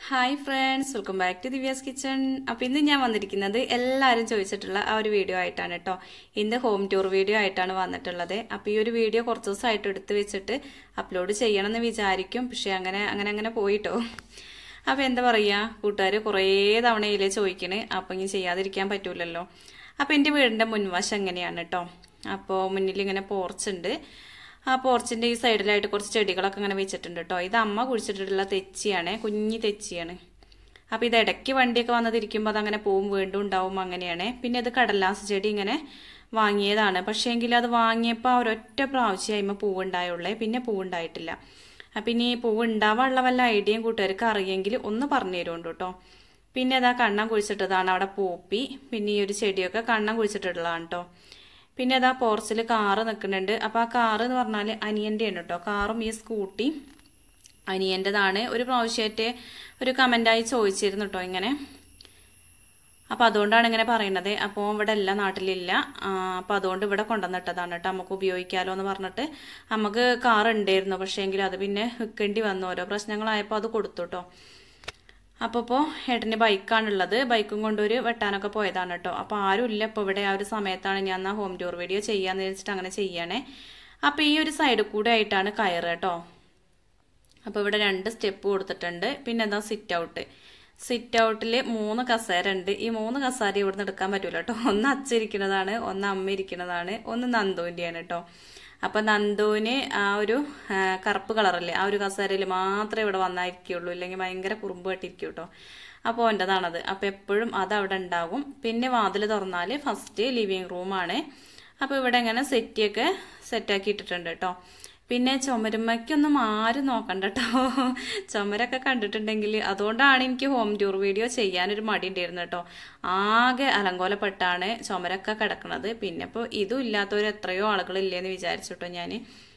hi friends welcome back to Divya's kitchen അപ്പോൾ ഇന്ന് ഞാൻ വന്നിരിക്കുന്നത് എല്ലാവരും ചോദിച്ചിട്ടുള്ള ആ ഒരു വീഡിയോ ആയിട്ടാണ് കേട്ടോ ഇന്ന് ഹോം ടൂർ വീഡിയോ ആയിട്ടാണ് വന്നിട്ടുള്ളത് അപ്പോൾ ഈ ഒരു വീഡിയോ കുറച്ച് ദിവസമായിട്ട് എടുത്ത് വെച്ചിട്ട് അപ്ലോഡ് ചെയ്യണമെന്ന് വിചാരിക്കും പക്ഷെ അങ്ങനെ അങ്ങനെ അങ്ങനെ പോയിട്ടോ അപ്പോൾ എന്താ പറയുക കൂട്ടുകാർ കുറേ തവണ ഇതിലേ ചോദിക്കണേ അപ്പോൾ ഇനി ചെയ്യാതിരിക്കാൻ പറ്റൂലല്ലോ അപ്പോൾ എൻ്റെ വീടിൻ്റെ മുൻവശം എങ്ങനെയാണ് കേട്ടോ അപ്പോൾ മുന്നിൽ ഇങ്ങനെ പോർച്ചുണ്ട് ആ പോർച്ചിന്റെ ഈ സൈഡിലായിട്ട് കുറച്ച് ചെടികളൊക്കെ ഇങ്ങനെ വെച്ചിട്ടുണ്ട് കേട്ടോ ഇത് അമ്മ കുഴിച്ചിട്ടുള്ള തെച്ചിയാണ് കുഞ്ഞി തെച്ചിയാണ് അപ്പോൾ ഇത് ഇടയ്ക്ക് വണ്ടിയൊക്കെ വന്നതിരിക്കുമ്പോൾ അതങ്ങനെ പോവും വീണ്ടും ഉണ്ടാവും അങ്ങനെയാണ് പിന്നെ ഇത് കടലാസ് ചെടി ഇങ്ങനെ വാങ്ങിയതാണ് പക്ഷേ എങ്കിൽ അത് വാങ്ങിയപ്പോൾ ഒരൊറ്റ പ്രാവശ്യം അതിമ്മ പൂവുണ്ടായുള്ളേ പിന്നെ പൂവുണ്ടായിട്ടില്ല അപ്പം ഇനി പൂവ് ഉണ്ടാവാനുള്ള വല്ല ഐഡിയയും കൂട്ടുകാർക്ക് അറിയെങ്കിൽ ഒന്ന് പറഞ്ഞു തരുമുണ്ട് കേട്ടോ പിന്നെ അതാ കണ്ണം കുഴിച്ചിട്ടതാണ് അവിടെ പോപ്പി പിന്നെ ഈ ഒരു ചെടിയൊക്കെ കണ്ണം കുഴിച്ചിട്ടുള്ളതാണ് കേട്ടോ പിന്നെ അതാ പോർച്ചിൽ കാറ് നിൽക്കുന്നുണ്ട് അപ്പോൾ ആ കാറ് എന്ന് പറഞ്ഞാൽ അനിയൻ്റെ ആണ് കേട്ടോ കാറും ഈ സ്കൂട്ടി അനിയൻ്റെതാണ് ഒരു പ്രാവശ്യമായിട്ട് ഒരു കമൻ്റായി ചോദിച്ചിരുന്നു കേട്ടോ ഇങ്ങനെ അപ്പോൾ അതുകൊണ്ടാണ് ഇങ്ങനെ പറയുന്നത് അപ്പോൾ ഇവിടെ എല്ലാ നാട്ടിലില്ല അപ്പോൾ അതുകൊണ്ട് ഇവിടെ കൊണ്ടുവന്നിട്ടതാണ് കേട്ടോ നമുക്ക് ഉപയോഗിക്കാമല്ലോ എന്ന് പറഞ്ഞിട്ട് നമുക്ക് കാർ ഉണ്ടായിരുന്നു പക്ഷേ എങ്കിൽ അത് പിന്നെ വിൽക്കേണ്ടി വന്നു ഓരോ പ്രശ്നങ്ങളായപ്പോൾ അത് കൊടുത്തു കേട്ടോ അപ്പോൾ ഇപ്പോൾ ഏട്ടൻ്റെ ബൈക്കാണുള്ളത് ബൈക്കും കൊണ്ടൊരു വെട്ടാനൊക്കെ പോയതാണ് കേട്ടോ അപ്പോൾ ആരും ഇല്ല ഇപ്പോൾ ഇവിടെ ആ ഒരു സമയത്താണ് ഞാൻ എന്നാൽ ഹോം ടൂർ വീഡിയോ ചെയ്യാന്ന് വെച്ചിട്ട് അങ്ങനെ ചെയ്യണേ അപ്പോൾ ഈ ഒരു സൈഡിൽ കൂടെ ആയിട്ടാണ് കയറ് കേട്ടോ അപ്പോൾ ഇവിടെ രണ്ട് സ്റ്റെപ്പ് കൊടുത്തിട്ടുണ്ട് പിന്നെ എന്താ സിറ്റ് ഔട്ട് സിറ്റ് ഔട്ടിൽ മൂന്ന് കസേര ഉണ്ട് ഈ മൂന്ന് കസേര ഇവിടുന്ന് എടുക്കാൻ പറ്റൂല കേട്ടോ ഒന്ന് അച്ചിരിക്കുന്നതാണ് ഒന്ന് അമ്മ ഇരിക്കുന്നതാണ് ഒന്ന് നന്ദുവിൻ്റെയാണ് കേട്ടോ അപ്പൊ നന്ദുവിന് ആ ഒരു കറുപ്പ് കളറല്ലേ ആ ഒരു കസേരയിൽ മാത്രമേ ഇവിടെ വന്നായിരിക്കുള്ളൂ ഇല്ലെങ്കിൽ ഭയങ്കര കുറുമ്പ് കെട്ടിരിക്കും കേട്ടോ അപ്പോൾ എൻ്റെതാണത് അപ്പോൾ എപ്പോഴും അത് അവിടെ ഉണ്ടാകും പിന്നെ വാതിൽ തുറന്നാൽ ഫസ്റ്റ് ലിവിങ് റൂമാണ് അപ്പോൾ ഇവിടെ ഇങ്ങനെ സെറ്റിയൊക്കെ സെറ്റാക്കി ഇട്ടിട്ടുണ്ട് കേട്ടോ പിന്നെ ചുമരുമ്മയ്ക്കൊന്നും ആരും നോക്കണ്ട കേട്ടോ ചുമരൊക്കെ കണ്ടിട്ടുണ്ടെങ്കിൽ അതുകൊണ്ടാണ് എനിക്ക് ഹോം ടൂർ വീഡിയോ ചെയ്യാനൊരു മടി ഉണ്ടായിരുന്നു കേട്ടോ ആകെ അലങ്കോലപ്പെട്ടാണ് ചുമരൊക്കെ കിടക്കുന്നത് പിന്നെ ഇപ്പോൾ ഇതും ഇല്ലാത്തവർ എത്രയോ ആളുകളില്ലേന്ന് വിചാരിച്ചിട്ടോ ഞാൻ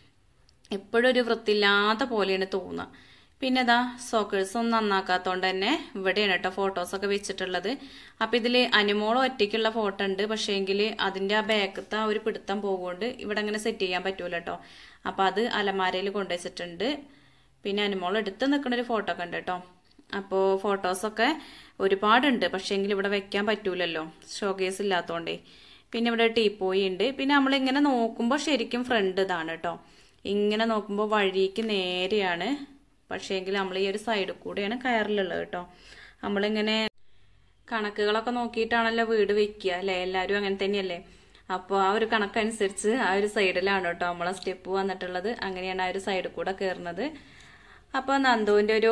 എപ്പോഴും ഒരു വൃത്തിയില്ലാത്ത പോലെയാണ് തോന്നുക പിന്നെ ഇതാ സോക്കേഴ്സ് ഒന്നും നന്നാക്കാത്തതുകൊണ്ട് തന്നെ ഇവിടെയാണ് കേട്ടോ ഫോട്ടോസൊക്കെ വെച്ചിട്ടുള്ളത് അപ്പം ഇതിൽ അനുമോളം ഒറ്റയ്ക്കുള്ള ഫോട്ടോ ഉണ്ട് പക്ഷേ എങ്കിൽ അതിൻ്റെ ആ ബാക്കത്തെ ആ ഒരു പിടുത്തം പോകുകൊണ്ട് ഇവിടെ അങ്ങനെ സെറ്റ് ചെയ്യാൻ പറ്റൂല കേട്ടോ അപ്പം അത് അലമാരയിൽ കൊണ്ടുവച്ചിട്ടുണ്ട് പിന്നെ അനുമോൾ എടുത്ത് നിൽക്കുന്ന ഒരു ഫോട്ടോ ഒക്കെ ഉണ്ട് കേട്ടോ അപ്പോൾ ഫോട്ടോസൊക്കെ ഒരുപാടുണ്ട് പക്ഷേ എങ്കിൽ ഇവിടെ വെക്കാൻ പറ്റൂലല്ലോ ഷോക്കേസ് ഇല്ലാത്തതുകൊണ്ടേ പിന്നെ ഇവിടെ ടീപ്പോയി ഉണ്ട് പിന്നെ നമ്മളിങ്ങനെ നോക്കുമ്പോൾ ശരിക്കും ഫ്രണ്ട് ഇതാണ് കേട്ടോ ഇങ്ങനെ നോക്കുമ്പോൾ വഴിക്ക് നേരെയാണ് പക്ഷേ എങ്കിൽ നമ്മൾ ഈ ഒരു സൈഡിൽ കൂടെയാണ് കയറിലുള്ളത് കേട്ടോ നമ്മളിങ്ങനെ കണക്കുകളൊക്കെ നോക്കിയിട്ടാണല്ലോ വീട് വെക്കുക അല്ലേ എല്ലാവരും അങ്ങനെ തന്നെയല്ലേ അപ്പോൾ ആ ഒരു കണക്കനുസരിച്ച് ആ ഒരു സൈഡിലാണ് കേട്ടോ നമ്മളെ സ്റ്റെപ്പ് വന്നിട്ടുള്ളത് അങ്ങനെയാണ് ആ ഒരു സൈഡിൽ കൂടെ കയറുന്നത് അപ്പോൾ നന്ദുവിൻ്റെ ഒരു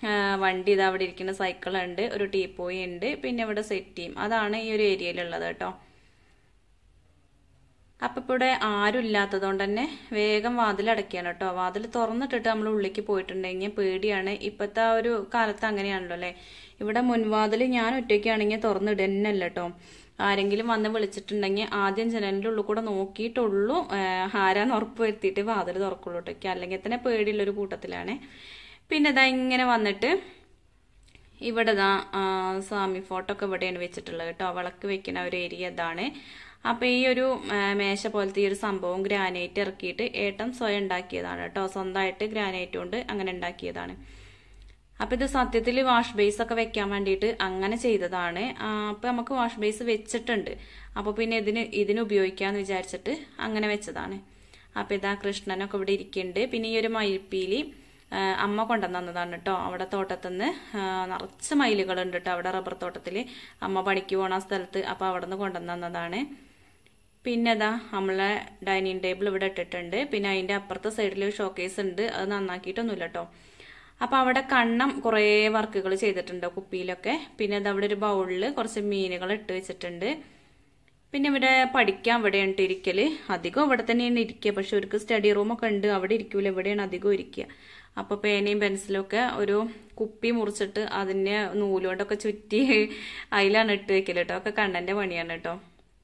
വണ്ടി ഇത് അവിടെ ഇരിക്കുന്ന സൈക്കിളുണ്ട് ഒരു ടീപ്പോയി ഉണ്ട് പിന്നെ ഇവിടെ സെറ്റിയും അതാണ് ഈ ഒരു ഏരിയയിലുള്ളത് കേട്ടോ അപ്പം ഇപ്പോൾ ഇവിടെ ആരും ഇല്ലാത്തതുകൊണ്ട് തന്നെ വേഗം വാതിൽ അടയ്ക്കുകയാണ് കേട്ടോ വാതിൽ തുറന്നിട്ടിട്ട് നമ്മൾ ഉള്ളിലേക്ക് പോയിട്ടുണ്ടെങ്കിൽ പേടിയാണ് ഇപ്പോഴത്തെ ആ ഒരു കാലത്ത് അങ്ങനെയാണല്ലോ അല്ലേ ഇവിടെ മുൻവാതിൽ ഞാൻ ഒറ്റയ്ക്കാണെങ്കിൽ തുറന്നിടന്നല്ല കേട്ടോ ആരെങ്കിലും വന്ന് വിളിച്ചിട്ടുണ്ടെങ്കിൽ ആദ്യം ജനലിൻ്റെ ഉള്ളിൽ കൂടെ നോക്കിയിട്ടുള്ളൂ ആരാന്ന് ഉറപ്പ് വരുത്തിയിട്ട് വാതിൽ തുറക്കുള്ളൂ കേട്ടോ അല്ലെങ്കിൽ തന്നെ പേടിയുള്ളൊരു കൂട്ടത്തിലാണ് പിന്നെ ഇതാ ഇങ്ങനെ വന്നിട്ട് ഇവിടെ ഇതാ സ്വാമി ഫോട്ടോ ഒക്കെ ഇവിടെയാണ് വെച്ചിട്ടുള്ളത് കേട്ടോ വിളക്ക് വെക്കുന്ന ഒരു ഏരിയ ഇതാണ് അപ്പോൾ ഈ ഒരു മേശ പോലത്തെ ഈ ഒരു സംഭവം ഗ്രാനൈറ്റ് ഇറക്കിയിട്ട് ഏട്ടൻ സ്വയം ഉണ്ടാക്കിയതാണ് കേട്ടോ സ്വന്തമായിട്ട് ഗ്രാനൈറ്റ് കൊണ്ട് അങ്ങനെ ഉണ്ടാക്കിയതാണ് അപ്പോൾ ഇത് സത്യത്തിൽ വാഷ് ബേസ് ഒക്കെ വെക്കാൻ വേണ്ടിയിട്ട് അങ്ങനെ ചെയ്തതാണ് അപ്പോൾ നമുക്ക് വാഷ് ബേസ് വെച്ചിട്ടുണ്ട് അപ്പോൾ പിന്നെ ഇതിന് ഇതിന് ഉപയോഗിക്കാമെന്ന് വിചാരിച്ചിട്ട് അങ്ങനെ വെച്ചതാണ് അപ്പോൾ ഇതാ കൃഷ്ണനൊക്കെ ഇവിടെ ഇരിക്കുന്നുണ്ട് പിന്നെ ഈ ഒരു മയിൽപ്പീലി അമ്മ കൊണ്ടുവന്നതാണ് കേട്ടോ അവിടെ തോട്ടത്തുനിന്ന് നിറച്ച് മയിലുകളുണ്ട് കേട്ടോ അവിടെ റബ്ബർ തോട്ടത്തിൽ അമ്മ പണിക്ക് പോണ സ്ഥലത്ത് അപ്പോൾ അവിടെ നിന്ന് കൊണ്ടുവന്നതാണ് പിന്നെ അതാ നമ്മളെ ഡൈനിങ് ടേബിൾ ഇവിടെ ഇട്ടിട്ടുണ്ട് പിന്നെ അതിൻ്റെ അപ്പുറത്തെ സൈഡിൽ ഷോക്കേസ് ഉണ്ട് അത് നന്നാക്കിയിട്ടൊന്നുമില്ല കേട്ടോ അപ്പോൾ അവിടെ കണ്ണം കുറേ വർക്കുകൾ ചെയ്തിട്ടുണ്ട് കുപ്പിയിലൊക്കെ പിന്നെ അത് അവിടെ ഒരു ബൗളിൽ കുറച്ച് മീനുകൾ ഇട്ട് വെച്ചിട്ടുണ്ട് പിന്നെ ഇവിടെ പഠിക്കാൻ ഇവിടെയാണ് ഇരിക്കല് അധികം ഇവിടെ തന്നെയാണ് ഇരിക്കുക പക്ഷെ അവർക്ക് സ്റ്റഡി റൂമൊക്കെ ഉണ്ട് അവിടെ ഇരിക്കൂല ഇവിടെയാണ് അധികം ഇരിക്കുക അപ്പോൾ പേനയും പെൻസിലും ഒക്കെ ഒരു കുപ്പി മുറിച്ചിട്ട് അതിനെ നൂലുകൊണ്ടൊക്കെ ചുറ്റി അതിലാണ് ഇട്ട് വെക്കല് കേട്ടോ ഒക്കെ കണ്ണൻ്റെ പണിയാണ് കേട്ടോ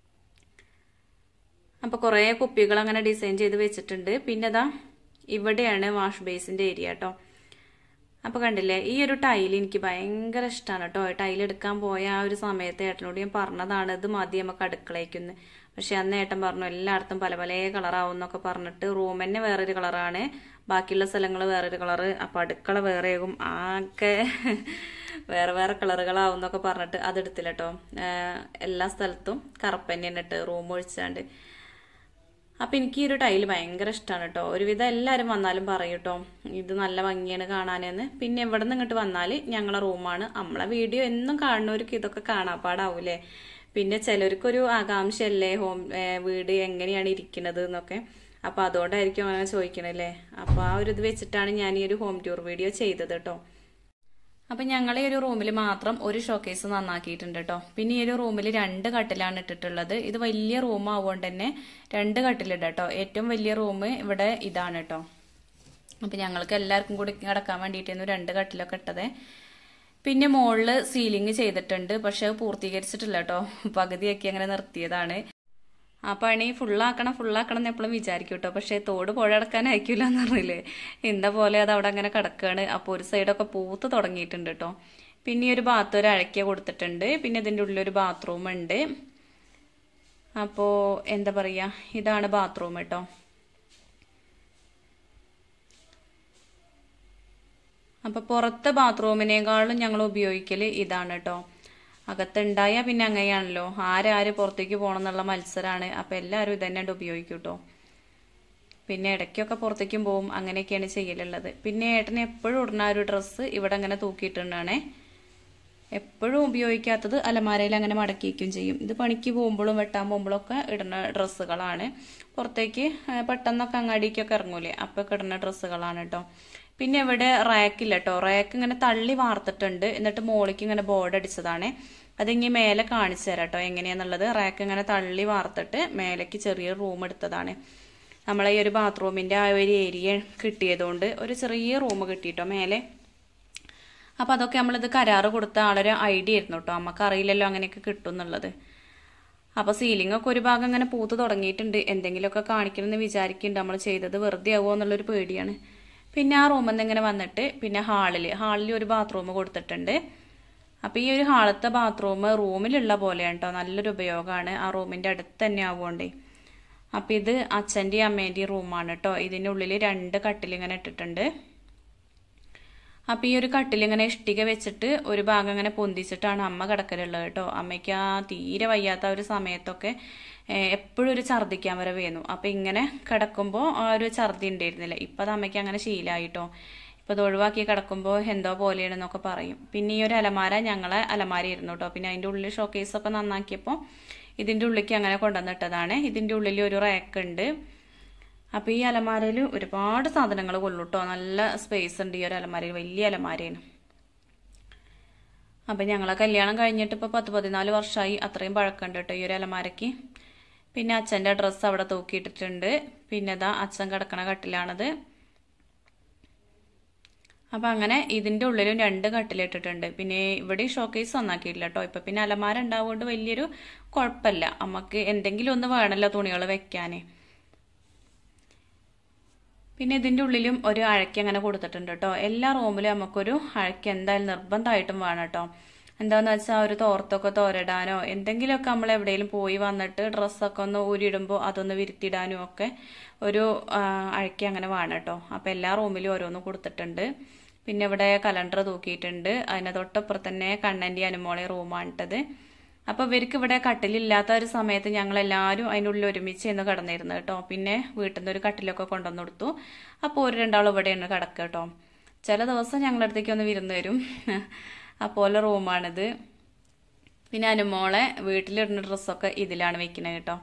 അപ്പോൾ കുറേ കുപ്പികൾ അങ്ങനെ ഡിസൈൻ ചെയ്ത് വെച്ചിട്ടുണ്ട് പിന്നെ അതാ ഇവിടെയാണ് വാഷ് ബേസിൻ്റെ ഏരിയ കേട്ടോ അപ്പോൾ കണ്ടില്ലേ ഈ ഒരു ടൈൽ എനിക്ക് ഭയങ്കര ഇഷ്ടമാണ് കേട്ടോ ടൈൽ എടുക്കാൻ പോയ ആ ഒരു സമയത്ത് ഏട്ടനോട് ഞാൻ പറഞ്ഞതാണ് ഇത് മതി നമുക്ക് അടുക്കളയ്ക്കുന്ന് പക്ഷെ അന്ന് ഏട്ടൻ പറഞ്ഞു എല്ലായിടത്തും പല പല കളറാവും എന്നൊക്കെ പറഞ്ഞിട്ട് റൂം തന്നെ വേറൊരു കളറാണ് ബാക്കിയുള്ള സ്ഥലങ്ങൾ വേറൊരു കളറ് അപ്പോൾ അടുക്കള വേറെയാകും ആകെ വേറെ വേറെ കളറുകളാവും എന്നൊക്കെ പറഞ്ഞിട്ട് അതെടുത്തില്ല കേട്ടോ എല്ലാ സ്ഥലത്തും കറുപ്പ് തന്നെയാണ് ഇട്ട് റൂം ഒഴിച്ചാണ്ട് അപ്പം എനിക്ക് ഈ ഒരു ടൈല് ഭയങ്കര ഇഷ്ടമാണ് കേട്ടോ ഒരുവിധം എല്ലാവരും വന്നാലും പറയും കേട്ടോ ഇത് നല്ല ഭംഗിയാണ് കാണാനെന്ന് പിന്നെ എവിടെ നിന്ന് ഇങ്ങോട്ട് വന്നാൽ ഞങ്ങളെ റൂമാണ് നമ്മളെ വീഡിയോ എന്നും കാണുന്നവർക്ക് ഇതൊക്കെ കാണാപ്പാടാവൂലേ പിന്നെ ചിലർക്കൊരു ആകാംക്ഷയല്ലേ ഹോം വീട് എങ്ങനെയാണ് ഇരിക്കുന്നത് എന്നൊക്കെ അപ്പോൾ അതുകൊണ്ടായിരിക്കും അങ്ങനെ ചോദിക്കണല്ലേ അപ്പോൾ ആ ഒരു ഇത് വെച്ചിട്ടാണ് ഞാൻ ഈ ഒരു ഹോം ടൂർ വീഡിയോ ചെയ്തത് കേട്ടോ അപ്പം ഞങ്ങൾ ഈ ഒരു റൂമിൽ മാത്രം ഒരു ഷോക്കേസ് നന്നാക്കിയിട്ടുണ്ട് കേട്ടോ പിന്നെ ഈ ഒരു റൂമിൽ രണ്ട് കട്ടിലാണ് ഇട്ടിട്ടുള്ളത് ഇത് വലിയ റൂം ആവുകൊണ്ട് തന്നെ രണ്ട് കട്ടിലിട കേട്ടോ ഏറ്റവും വലിയ റൂം ഇവിടെ ഇതാണ് കേട്ടോ അപ്പം ഞങ്ങൾക്ക് എല്ലാവർക്കും കൂടി കിടക്കാൻ വേണ്ടിയിട്ടായിരുന്നു രണ്ട് കട്ടിലൊക്കെ ഇട്ടത് പിന്നെ മുകളിൽ സീലിംഗ് ചെയ്തിട്ടുണ്ട് പക്ഷെ അത് പൂർത്തീകരിച്ചിട്ടില്ല കേട്ടോ പകുതിയൊക്കെ അങ്ങനെ നിർത്തിയതാണ് ആ പണി ഫുള്ളാക്കണം ഫുള്ളാക്കണം എന്ന് എപ്പോഴും വിചാരിക്കും കേട്ടോ പക്ഷേ തോട് പുഴ അടക്കാൻ അയക്കില്ല എന്ന് പറഞ്ഞില്ലേ എന്താ പോലെ അത് അവിടെ അങ്ങനെ കിടക്കുകയാണ് അപ്പോൾ ഒരു സൈഡൊക്കെ പൂത്ത് തുടങ്ങിയിട്ടുണ്ട് കേട്ടോ പിന്നെ ഈ ഒരു ബാത്ത് ഒരു അഴക്കിയ കൊടുത്തിട്ടുണ്ട് പിന്നെ ഇതിൻ്റെ ഉള്ളിൽ ഒരു ബാത്റൂം ഉണ്ട് അപ്പോൾ എന്താ പറയുക ഇതാണ് ബാത്റൂം കേട്ടോ അപ്പോൾ പുറത്തെ ബാത്റൂമിനേക്കാളും ഞങ്ങൾ ഉപയോഗിക്കൽ ഇതാണ് കേട്ടോ അകത്തുണ്ടായാൽ പിന്നെ അങ്ങനെയാണല്ലോ ആരാര് പുറത്തേക്ക് പോകണം എന്നുള്ള മത്സരമാണ് അപ്പം എല്ലാവരും ഇതന്നെ ഉപയോഗിക്കും കേട്ടോ പിന്നെ ഇടയ്ക്കൊക്കെ പുറത്തേക്കും പോവും അങ്ങനെയൊക്കെയാണ് ചെയ്യലുള്ളത് പിന്നെ ഏട്ടന് എപ്പോഴും ഇടുന്ന ഒരു ഡ്രസ്സ് ഇവിടെ അങ്ങനെ തൂക്കിയിട്ടുണ്ടാണേ എപ്പോഴും ഉപയോഗിക്കാത്തത് അലമാരയിൽ അങ്ങനെ മടക്കി വയ്ക്കുകയും ചെയ്യും ഇത് പണിക്ക് പോകുമ്പോഴും വെട്ടാൻ പോകുമ്പോഴും ഒക്കെ ഇടുന്ന ഡ്രസ്സുകളാണ് പുറത്തേക്ക് പെട്ടെന്നൊക്കെ അങ്ങാടിക്കൊക്കെ ഇറങ്ങൂലേ അപ്പോൾ ഒക്കെ ഇടുന്ന ഡ്രസ്സുകളാണ് കേട്ടോ പിന്നെ ഇവിടെ റാക്കില്ല കേട്ടോ റാക്ക് ഇങ്ങനെ തള്ളി വാർത്തിട്ടുണ്ട് എന്നിട്ട് മോളിക്ക് ഇങ്ങനെ ബോർഡ് അടിച്ചതാണ് അതിങ്ങി മേലെ കാണിച്ചു തരാം കേട്ടോ എങ്ങനെയാന്നുള്ളത് റാക്ക് ഇങ്ങനെ തള്ളി വാർത്തിട്ട് മേലേക്ക് ചെറിയ റൂം എടുത്തതാണ് നമ്മളെ ഈ ഒരു ബാത്റൂമിന്റെ ആ ഒരു ഏരിയ കിട്ടിയതുകൊണ്ട് ഒരു ചെറിയ റൂം കിട്ടിയിട്ടോ മേലെ അപ്പൊ അതൊക്കെ നമ്മളിത് കരാറ് കൊടുത്ത ആളൊരു ഐഡിയ ആയിരുന്നു കേട്ടോ നമുക്ക് അറിയില്ലല്ലോ അങ്ങനെയൊക്കെ കിട്ടും എന്നുള്ളത് അപ്പൊ സീലിംഗ് ഒക്കെ ഒരു ഭാഗം അങ്ങനെ പൂത്ത് തുടങ്ങിയിട്ടുണ്ട് എന്തെങ്കിലുമൊക്കെ കാണിക്കണമെന്ന് വിചാരിക്കുന്നുണ്ട് നമ്മൾ ചെയ്തത് വെറുതെ ആവുമോ എന്നുള്ളൊരു പേടിയാണ് പിന്നെ ആ റൂമിൽ നിന്ന് ഇങ്ങനെ വന്നിട്ട് പിന്നെ ഹാളിൽ ഹാളിൽ ഒരു ബാത്റൂം കൊടുത്തിട്ടുണ്ട് അപ്പോൾ ഈ ഒരു ഹാളത്തെ ബാത്റൂം റൂമിലുള്ള പോലെയാണ് കേട്ടോ നല്ലൊരു ഉപയോഗമാണ് ആ റൂമിൻ്റെ അടുത്ത് തന്നെ ആവുകൊണ്ടേ അപ്പം ഇത് അച്ഛൻ്റെയും അമ്മേൻ്റെയും റൂമാണ് കേട്ടോ ഇതിൻ്റെ ഉള്ളിൽ രണ്ട് കട്ടിലിങ്ങനെ ഇട്ടിട്ടുണ്ട് അപ്പം ഈ ഒരു കട്ടിലിങ്ങനെ ഇഷ്ടിക വെച്ചിട്ട് ഒരു ഭാഗം ഇങ്ങനെ പൊന്തിച്ചിട്ടാണ് അമ്മ കിടക്കലുള്ളത് കേട്ടോ അമ്മയ്ക്ക് ആ തീരെ വയ്യാത്ത ഒരു സമയത്തൊക്കെ എപ്പോഴും ഒരു ഛർദ്ദിക്കാൻ വരെ വേന്നു അപ്പം ഇങ്ങനെ കിടക്കുമ്പോൾ ആ ഒരു ഛർദ്ദി ഉണ്ടായിരുന്നില്ല ഇപ്പം അത് അമ്മയ്ക്ക് അങ്ങനെ ശീലമായിട്ടോ ഇപ്പം ഇത് ഒഴിവാക്കി കിടക്കുമ്പോൾ എന്തോ പോലെയാണെന്നൊക്കെ പറയും പിന്നെ ഈ ഒരു അലമാര ഞങ്ങളെ അലമാരയായിരുന്നു കേട്ടോ പിന്നെ അതിൻ്റെ ഉള്ളിൽ ഷോക്കേസൊക്കെ നന്നാക്കിയപ്പോൾ ഇതിൻ്റെ ഉള്ളിലേക്ക് അങ്ങനെ കൊണ്ടുവന്നിട്ടതാണ് ഇതിൻ്റെ ഉള്ളിൽ ഒരു റാക്ക് ഉണ്ട് അപ്പോൾ ഈ അലമാരയിൽ ഒരുപാട് സാധനങ്ങൾ കൊള്ളു കേട്ടോ നല്ല സ്പേസ് ഉണ്ട് ഈ ഒരു അലമാരയിൽ വലിയ അലമാരയാണ് അപ്പം ഞങ്ങളെ കല്യാണം കഴിഞ്ഞിട്ട് ഇപ്പോൾ പത്ത് പതിനാല് വർഷമായി അത്രയും പഴക്കമുണ്ട് കേട്ടോ ഈ ഒരു അലമാരയ്ക്ക് പിന്നെ അച്ഛൻ്റെ ഡ്രസ്സ് അവിടെ തൂക്കിയിട്ടിട്ടുണ്ട് പിന്നെ ഇതാ അച്ഛൻ കിടക്കണ കട്ടിലാണത് അപ്പം അങ്ങനെ ഇതിൻ്റെ ഉള്ളിലും രണ്ട് കട്ടിലിട്ടിട്ടുണ്ട് പിന്നെ ഇവിടെ ഷോക്കേസ് നന്നാക്കിയിട്ടില്ല കേട്ടോ ഇപ്പം പിന്നെ അലമാര ഉണ്ടാവുകൊണ്ട് വലിയൊരു കുഴപ്പമില്ല നമുക്ക് എന്തെങ്കിലും ഒന്ന് വേണമല്ലോ തുണികൾ വെക്കാനേ പിന്നെ ഇതിൻ്റെ ഉള്ളിലും ഒരു അഴയ്ക്ക് അങ്ങനെ കൊടുത്തിട്ടുണ്ട് കേട്ടോ എല്ലാ റൂമിലും നമുക്കൊരു അഴയ്ക്ക് എന്തായാലും നിർബന്ധമായിട്ടും വേണം കേട്ടോ എന്താന്ന് വെച്ചാൽ ഒരു തോർത്തൊക്കെ തോരടാനോ എന്തെങ്കിലുമൊക്കെ നമ്മൾ എവിടെയെങ്കിലും പോയി വന്നിട്ട് ഡ്രസ്സൊക്കെ ഒന്ന് ഊരിയിടുമ്പോൾ അതൊന്ന് വിരുത്തിടാനും ഒക്കെ ഒരു അഴയ്ക്ക് അങ്ങനെ വേണം കേട്ടോ അപ്പോൾ എല്ലാ റൂമിലും ഓരോന്ന് കൊടുത്തിട്ടുണ്ട് പിന്നെ ഇവിടെ കലണ്ടർ തൂക്കിയിട്ടുണ്ട് അതിന് തൊട്ടപ്പുറത്ത് തന്നെ കണ്ണൻ്റെ അനുമോളെ റൂമാണിട്ടത് അപ്പോൾ ഇവർക്ക് ഇവിടെ കട്ടിലില്ലാത്ത ഒരു സമയത്ത് ഞങ്ങൾ എല്ലാവരും അതിൻ്റെ ഉള്ളിൽ ഒരുമിച്ച് എന്ന് കിടന്നിരുന്നു കേട്ടോ പിന്നെ വീട്ടിൽ നിന്ന് ഒരു കട്ടിലൊക്കെ കൊണ്ടുവന്ന് കൊടുത്തു അപ്പോൾ ഒരു രണ്ടാളും ഇവിടെയാണ് കിടക്കുക കേട്ടോ ചില ദിവസം ഞങ്ങളുടെ അടുത്തേക്ക് ഒന്ന് വിരുന്ന് വരും അപ്പോലെ റൂമാണിത് പിന്നെ അനുമോളെ വീട്ടിലിടുന്ന ഡ്രസ്സൊക്കെ ഇതിലാണ് വെക്കുന്നത് കേട്ടോ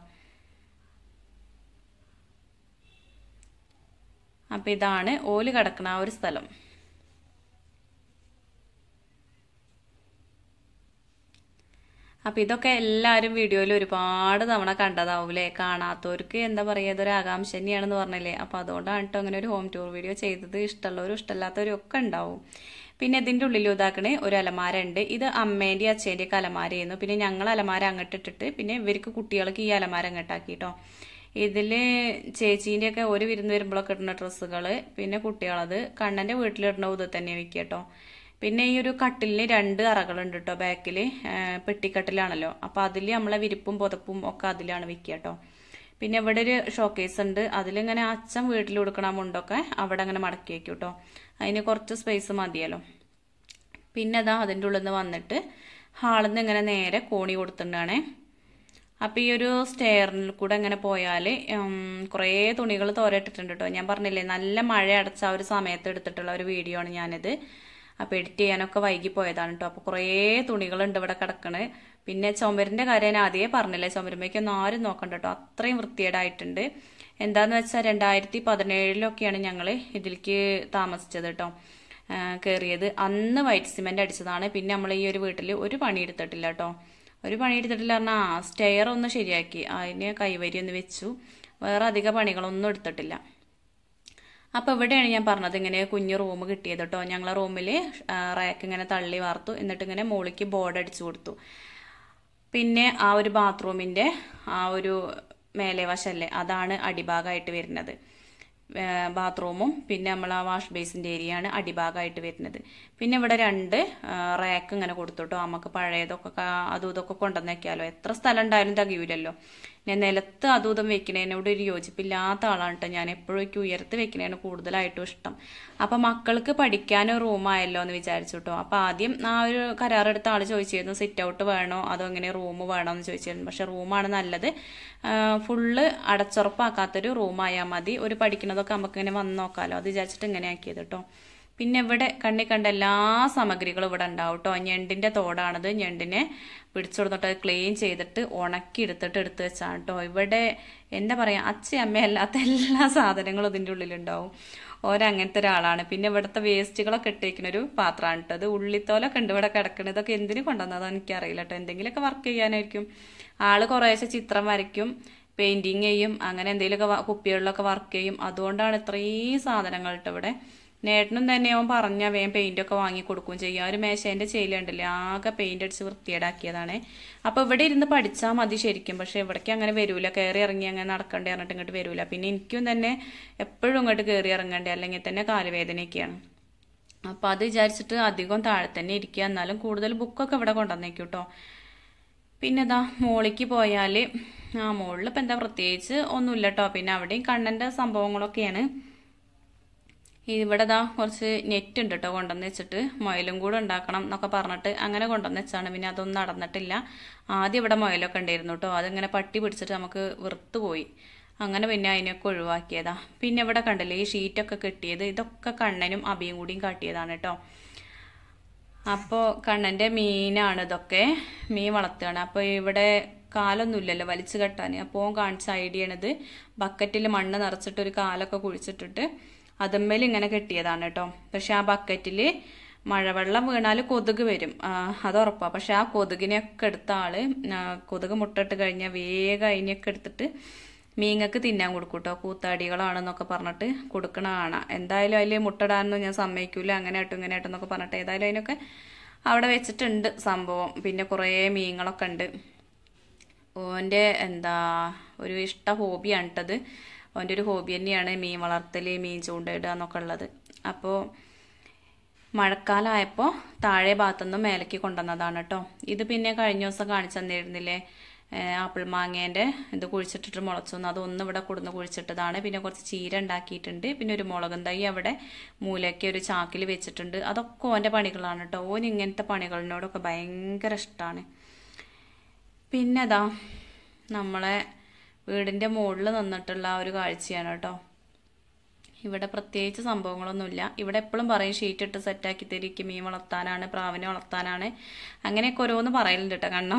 അപ്പം ഇതാണ് ഓല് കിടക്കുന്ന ആ ഒരു സ്ഥലം അപ്പം ഇതൊക്കെ എല്ലാവരും വീഡിയോയിൽ ഒരുപാട് തവണ കണ്ടതാവൂലേ കാണാത്തവർക്ക് എന്താ പറയുക ഇതൊരു ആകാംക്ഷ തന്നെയാണെന്ന് പറഞ്ഞില്ലേ അപ്പം അതുകൊണ്ടാണ് കേട്ടോ അങ്ങനെ ഒരു ഹോം ടൂർ വീഡിയോ ചെയ്തത് ഇഷ്ടമുള്ളവരും ഇഷ്ടമില്ലാത്തവരും ഒക്കെ ഉണ്ടാവും പിന്നെ ഇതിൻ്റെ ഉള്ളിൽ ഇതാക്കണേ ഒരു അലമാര ഉണ്ട് ഇത് അമ്മേൻ്റെ അച്ഛൻ്റെ ഒക്കെ അലമാരയായിരുന്നു പിന്നെ ഞങ്ങൾ അലമാര അങ്ങോട്ട് ഇട്ടിട്ട് പിന്നെ ഇവർക്ക് കുട്ടികൾക്ക് ഈ അലമാര അങ്ങോട്ടാക്കി കേട്ടോ ഇതിൽ ചേച്ചീൻ്റെ ഒക്കെ ഒരു വിരുന്ന് വരുമ്പോഴൊക്കെ ഇടുന്ന ഡ്രസ്സുകൾ പിന്നെ കുട്ടികളത് കണ്ണൻ്റെ വീട്ടിലിടുന്ന ഇത് തന്നെ വെക്കുക കേട്ടോ പിന്നെ ഈ ഒരു കട്ടിലിന് രണ്ട് അറകളുണ്ട് കേട്ടോ ബാക്കിൽ പെട്ടിക്കട്ടിലാണല്ലോ അപ്പോൾ അതിൽ നമ്മളെ വിരിപ്പും പുതപ്പും ഒക്കെ അതിലാണ് വെക്കുക കേട്ടോ പിന്നെ ഇവിടെ ഒരു ഷോക്കേസ് ഉണ്ട് അതിലിങ്ങനെ അച്ഛൻ വീട്ടിൽ കൊടുക്കണ മുണ്ടൊക്കെ അവിടെ അങ്ങനെ മടക്കി വെക്കും കേട്ടോ അതിന് കുറച്ച് സ്പേസ് മതിയല്ലോ പിന്നെ അതാ അതിൻ്റെ ഉള്ളിൽ നിന്ന് വന്നിട്ട് ഹാളിൽ നിന്ന് ഇങ്ങനെ നേരെ കോണി കൊടുത്തിട്ടുണ്ടാണേ അപ്പം ഈ ഒരു സ്റ്റെയറിൽ കൂടെ ഇങ്ങനെ പോയാൽ കുറേ തുണികൾ തോരയിട്ടിട്ടുണ്ട് കേട്ടോ ഞാൻ പറഞ്ഞില്ലേ നല്ല മഴ അടച്ച ആ ഒരു സമയത്ത് എടുത്തിട്ടുള്ള ഒരു വീഡിയോ ആണ് ഞാനിത് അപ്പോൾ എഡിറ്റ് ചെയ്യാനൊക്കെ വൈകി പോയതാണ് കേട്ടോ അപ്പോൾ കുറേ തുണികളുണ്ട് ഇവിടെ കിടക്കണ് പിന്നെ ചുമരിൻ്റെ കാര്യം ഞാൻ ആദ്യമേ പറഞ്ഞില്ലേ ചുമരുമ്പേക്കൊന്നും ആരും നോക്കണ്ട കേട്ടോ അത്രയും വൃത്തികേടായിട്ടുണ്ട് എന്താന്ന് വെച്ചാൽ രണ്ടായിരത്തി പതിനേഴിലൊക്കെയാണ് ഞങ്ങൾ ഇതിലേക്ക് താമസിച്ചത് കേട്ടോ കയറിയത് അന്ന് വൈറ്റ് സിമെന്റ് അടിച്ചതാണ് പിന്നെ നമ്മൾ ഈ ഒരു വീട്ടിൽ ഒരു പണി എടുത്തിട്ടില്ല കേട്ടോ ഒരു പണി എടുത്തിട്ടില്ല പറഞ്ഞാൽ ആ സ്റ്റെയർ ഒന്ന് ശരിയാക്കി അതിന് കൈവരി ഒന്ന് വെച്ചു വേറെ അധിക പണികളൊന്നും എടുത്തിട്ടില്ല അപ്പോൾ ഇവിടെയാണ് ഞാൻ പറഞ്ഞത് ഇങ്ങനെ കുഞ്ഞു റൂം കിട്ടിയത് കേട്ടോ ഞങ്ങളെ റൂമിൽ റാക്ക് ഇങ്ങനെ തള്ളി വാർത്തു എന്നിട്ട് ഇങ്ങനെ മോളിക്ക് ബോർഡ് അടിച്ചു കൊടുത്തു പിന്നെ ആ ഒരു ബാത്റൂമിൻ്റെ ആ ഒരു മേലെ വശല്ലേ അതാണ് അടിഭാഗമായിട്ട് വരുന്നത് ബാത്റൂമും പിന്നെ നമ്മൾ ആ വാഷ് ബേസിൻ്റെ ഏരിയയാണ് അടിഭാഗമായിട്ട് വരുന്നത് പിന്നെ ഇവിടെ രണ്ട് റാക്ക് ഇങ്ങനെ കൊടുത്തു കേട്ടോ നമുക്ക് പഴയതൊക്കെ അതും ഇതൊക്കെ കൊണ്ടുവന്ന് വെക്കാമല്ലോ എത്ര സ്ഥലം ഉണ്ടായാലും തികയൂലല്ലോ ഞാൻ നിലത്ത് അതും ഇതും വെക്കണതിനോട് ഒരു യോജിപ്പില്ലാത്ത ആളാണ് കേട്ടോ ഞാൻ എപ്പോഴും എനിക്ക് ഉയർത്ത് വെക്കണേന് കൂടുതലായിട്ടും ഇഷ്ടം അപ്പം മക്കൾക്ക് പഠിക്കാനോ റൂമായല്ലോ എന്ന് വിചാരിച്ചു കേട്ടോ അപ്പം ആദ്യം ആ ഒരു കരാറെടുത്ത ആൾ ചോദിച്ചിരുന്നു സിറ്റ് ഔട്ട് വേണോ അതോ ഇങ്ങനെ റൂം വേണോ എന്ന് ചോദിച്ചിരുന്നു പക്ഷെ റൂമാണ് നല്ലത് ഫുള്ള് അടച്ചുറപ്പാക്കാത്തൊരു റൂമായാൽ മതി ഒരു പഠിക്കുന്നതൊക്കെ നമുക്ക് ഇങ്ങനെ വന്ന് നോക്കാമല്ലോ അത് വിചാരിച്ചിട്ട് ഇങ്ങനെ ആക്കിയത് കേട്ടോ പിന്നെ ഇവിടെ കണ്ണി കണ്ട എല്ലാ സാമഗ്രികളും ഇവിടെ ഉണ്ടാവും കേട്ടോ ഞണ്ടിന്റെ തോടാണത് ഞണ്ടിനെ പിടിച്ചു കൊടുത്തിട്ട് അത് ക്ലീൻ ചെയ്തിട്ട് ഉണക്കി എടുത്തിട്ട് എടുത്ത് വെച്ചാണ് കേട്ടോ ഇവിടെ എന്താ പറയാ അച്ഛ അമ്മ അല്ലാത്ത എല്ലാ സാധനങ്ങളും ഇതിൻ്റെ ഉള്ളിലുണ്ടാവും ഓരങ്ങനത്തെ ഒരാളാണ് പിന്നെ ഇവിടുത്തെ വേസ്റ്റുകളൊക്കെ ഇട്ടേക്കുന്ന ഒരു പാത്രമാണ് കേട്ടത് ഉള്ളിത്തോലൊക്കെ ഉണ്ട് ഇവിടെ കിടക്കുന്നത് ഇതൊക്കെ എന്തിനു കൊണ്ടുവന്നതോ എനിക്കറിയില്ല കേട്ടോ എന്തെങ്കിലുമൊക്കെ വർക്ക് ചെയ്യാനായിരിക്കും ആള് കുറേശ്ശെ ചിത്രം വരയ്ക്കും പെയിന്റിങ് ചെയ്യും അങ്ങനെ എന്തെങ്കിലുമൊക്കെ കുപ്പികളിലൊക്കെ വർക്ക് ചെയ്യും അതുകൊണ്ടാണ് ഇത്രയും സാധനങ്ങൾ കേട്ടോ ഇവിടെ നേട്ടനും തന്നെ അവൻ പറഞ്ഞ വേഗം പെയിന്റ് ഒക്കെ വാങ്ങി കൊടുക്കുകയും ചെയ്യും ആ ഒരു മേശേന്റെ ചെയ്യലുണ്ടല്ലേ ആകെ പെയിന്റ് അടിച്ച് വൃത്തിയേടാക്കിയതാണ് അപ്പൊ ഇവിടെ ഇരുന്ന് പഠിച്ചാൽ മതി ശരിക്കും പക്ഷെ ഇവിടേക്ക് അങ്ങനെ വരൂല കയറി ഇറങ്ങി അങ്ങനെ നടക്കണ്ടേ പറഞ്ഞിട്ട് ഇങ്ങോട്ട് വരൂല പിന്നെ എനിക്കും തന്നെ എപ്പോഴും ഇങ്ങോട്ട് കയറി ഇറങ്ങണ്ടേ അല്ലെങ്കിൽ തന്നെ കാലുവേദനയൊക്കെയാണ് അപ്പൊ അത് വിചാരിച്ചിട്ട് അധികം താഴെ തന്നെ ഇരിക്കുക എന്നാലും കൂടുതൽ ബുക്കൊക്കെ ഇവിടെ കൊണ്ടുവന്നേക്കും കേട്ടോ പിന്നെ ഇതാ മോളിക്ക് പോയാൽ ആ മുകളിൽ ഇപ്പം എന്താ പ്രത്യേകിച്ച് ഒന്നുമില്ല കേട്ടോ പിന്നെ അവിടെയും കണ്ണൻ്റെ സംഭവങ്ങളൊക്കെയാണ് ഇവിടെ ദാ കുറച്ച് നെറ്റ് ഉണ്ട് കേട്ടോ കൊണ്ടുവന്ന് വെച്ചിട്ട് മുയലും കൂടെ ഉണ്ടാക്കണം എന്നൊക്കെ പറഞ്ഞിട്ട് അങ്ങനെ കൊണ്ടുവന്ന് വെച്ചാണ് പിന്നെ അതൊന്നും നടന്നിട്ടില്ല ആദ്യം ഇവിടെ മുയലൊക്കെ ഉണ്ടായിരുന്നു കേട്ടോ അതിങ്ങനെ പട്ടി പിടിച്ചിട്ട് നമുക്ക് വെറുത്ത് പോയി അങ്ങനെ പിന്നെ അതിനൊക്കെ ഒഴിവാക്കിയതാ പിന്നെ ഇവിടെ കണ്ടില്ലേ ഈ ഷീറ്റൊക്കെ കെട്ടിയത് ഇതൊക്കെ കണ്ണനും അബിയും കൂടിയും കാട്ടിയതാണ് കേട്ടോ അപ്പോൾ കണ്ണൻ്റെ മീനാണ് ഇതൊക്കെ മീൻ വളർത്തുകയാണ് അപ്പോൾ ഇവിടെ കാലൊന്നുമില്ലല്ലോ വലിച്ചു കെട്ടാൻ അപ്പോൾ കാണിച്ച ഐഡിയ ആണിത് ബക്കറ്റിൽ മണ്ണ് നിറച്ചിട്ട് ഒരു കാലൊക്കെ കുഴിച്ചിട്ടിട്ട് അതമ്മേൽ ഇങ്ങനെ കെട്ടിയതാണ് കേട്ടോ പക്ഷെ ആ ബക്കറ്റിൽ മഴവെള്ളം വീണാൽ കൊതുക് വരും അത് ഉറപ്പാണ് പക്ഷെ ആ കൊതുകിനെയൊക്കെ എടുത്ത ആള് കൊതുക് മുട്ടിട്ട് കഴിഞ്ഞാൽ വേഗം അതിനെയൊക്കെ എടുത്തിട്ട് മീങ്ങക്ക് തിന്നാൻ കൊടുക്കും കേട്ടോ കൂത്താടികളാണെന്നൊക്കെ പറഞ്ഞിട്ട് കൊടുക്കണ കാണാം എന്തായാലും അതിൽ മുട്ടടാനൊന്നും ഞാൻ സമ്മതിക്കൂല അങ്ങനെ ആയിട്ടും ഇങ്ങനെ ആയിട്ടും എന്നൊക്കെ പറഞ്ഞിട്ട് ഏതായാലും അതിനൊക്കെ അവിടെ വെച്ചിട്ടുണ്ട് സംഭവം പിന്നെ കുറേ മീനുകളൊക്കെ ഉണ്ട് ഓൻ്റെ എന്താ ഒരു ഇഷ്ട ഹോബിയാണ് കേട്ടത് ഓൻ്റെ ഒരു ഹോബി തന്നെയാണ് മീൻ വളർത്തൽ മീൻ ചൂണ്ടയിടുക എന്നൊക്കെ ഉള്ളത് അപ്പോൾ മഴക്കാലമായപ്പോൾ താഴെ ഭാഗത്തുനിന്ന് മേലേക്ക് കൊണ്ടുവന്നതാണ് കേട്ടോ ഇത് പിന്നെ കഴിഞ്ഞ ദിവസം കാണിച്ചു തന്നിരുന്നില്ലേ ആപ്പിൾ മാങ്ങേൻ്റെ ഇത് കുഴിച്ചിട്ടിട്ട് മുളച്ചു അതൊന്നും ഇവിടെ കൊടുന്ന് കുഴിച്ചിട്ടതാണ് പിന്നെ കുറച്ച് ചീര ഉണ്ടാക്കിയിട്ടുണ്ട് പിന്നെ ഒരു മുളകും തൈ അവിടെ മൂലയ്ക്ക് ഒരു ചാക്കിൽ വെച്ചിട്ടുണ്ട് അതൊക്കെ ഓൻ്റെ പണികളാണ് കേട്ടോ ഓൻ ഇങ്ങനത്തെ പണികളിനോടൊക്കെ ഭയങ്കര ഇഷ്ടമാണ് പിന്നെ അതാ നമ്മളെ വീടിൻ്റെ മുകളിൽ നിന്നിട്ടുള്ള ആ ഒരു കാഴ്ചയാണ് കേട്ടോ ഇവിടെ പ്രത്യേകിച്ച് സംഭവങ്ങളൊന്നുമില്ല ഇവിടെ എപ്പോഴും പറയും ഷീറ്റ് ഇട്ട് സെറ്റാക്കി തരിക്കും മീൻ വളർത്താനാണ് പ്രാവിനെ വളർത്താനാണ് അങ്ങനെയൊക്കെ ഓരോന്ന് പറയലുണ്ട് കേട്ടോ കണ്ണോ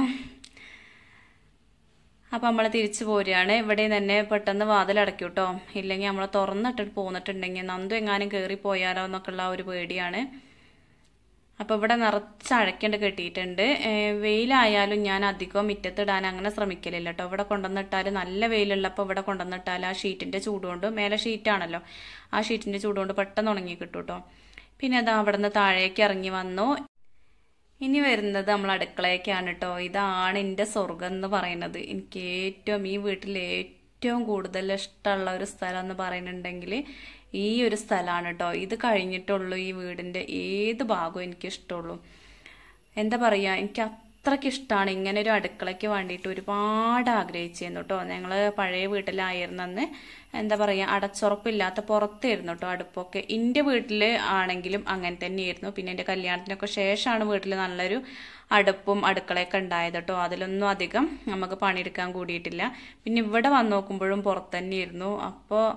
അപ്പം നമ്മൾ തിരിച്ചു പോരുകയാണ് ഇവിടെ തന്നെ പെട്ടെന്ന് വാതിലടയ്ക്കും കേട്ടോ ഇല്ലെങ്കിൽ നമ്മൾ തുറന്നിട്ടിട്ട് പോന്നിട്ടുണ്ടെങ്കിൽ നന്ദു എങ്ങാനും കയറി പോയാലോ എന്നൊക്കെയുള്ള ഒരു പേടിയാണ് അപ്പോൾ ഇവിടെ നിറച്ച് അഴക്കേണ്ട കെട്ടിയിട്ടുണ്ട് വെയിലായാലും ഞാൻ അധികം മുറ്റത്തിടാൻ അങ്ങനെ ശ്രമിക്കലില്ല കേട്ടോ ഇവിടെ കൊണ്ടുവന്നിട്ടാൽ നല്ല വെയിലുള്ളപ്പോൾ ഇവിടെ കൊണ്ടുവന്നിട്ടാൽ ആ ഷീറ്റിൻ്റെ ചൂടുകൊണ്ട് മേലെ ഷീറ്റാണല്ലോ ആ ഷീറ്റിൻ്റെ ചൂടുകൊണ്ട് പെട്ടെന്ന് ഉണങ്ങി കിട്ടും കേട്ടോ പിന്നെ അത് അവിടെ നിന്ന് താഴേക്ക് ഇറങ്ങി വന്നു ഇനി വരുന്നത് നമ്മൾ അടുക്കളയൊക്കെയാണ് കേട്ടോ ഇതാണ് എൻ്റെ സ്വർഗം എന്ന് പറയുന്നത് എനിക്ക് ഏറ്റവും ഈ വീട്ടിൽ ഏറ്റവും കൂടുതൽ ഇഷ്ടമുള്ള ഒരു സ്ഥലം എന്ന് പറയുന്നുണ്ടെങ്കിൽ ഈ ഒരു സ്ഥലമാണ് കേട്ടോ ഇത് കഴിഞ്ഞിട്ടുള്ളൂ ഈ വീടിൻ്റെ ഏത് ഭാഗവും എനിക്ക് ഇഷ്ടമുള്ളൂ എന്താ പറയുക എനിക്ക് അത്രയ്ക്ക് ഇഷ്ടമാണ് ഇങ്ങനെ ഒരു അടുക്കളയ്ക്ക് വേണ്ടിയിട്ട് ഒരുപാട് ആഗ്രഹിച്ചിരുന്നു കേട്ടോ ഞങ്ങൾ പഴയ വീട്ടിലായിരുന്നെന്ന് എന്താ പറയുക അടച്ചുറപ്പില്ലാത്ത പുറത്തായിരുന്നു കേട്ടോ അടുപ്പൊക്കെ എൻ്റെ വീട്ടിൽ ആണെങ്കിലും അങ്ങനെ തന്നെയായിരുന്നു പിന്നെ എൻ്റെ കല്യാണത്തിനൊക്കെ ശേഷമാണ് വീട്ടിൽ നല്ലൊരു അടുപ്പും അടുക്കളയൊക്കെ ഉണ്ടായത് കേട്ടോ അതിലൊന്നും അധികം നമുക്ക് പണിയെടുക്കാൻ കൂടിയിട്ടില്ല പിന്നെ ഇവിടെ വന്ന് നോക്കുമ്പോഴും പുറത്ത് തന്നെയായിരുന്നു അപ്പോൾ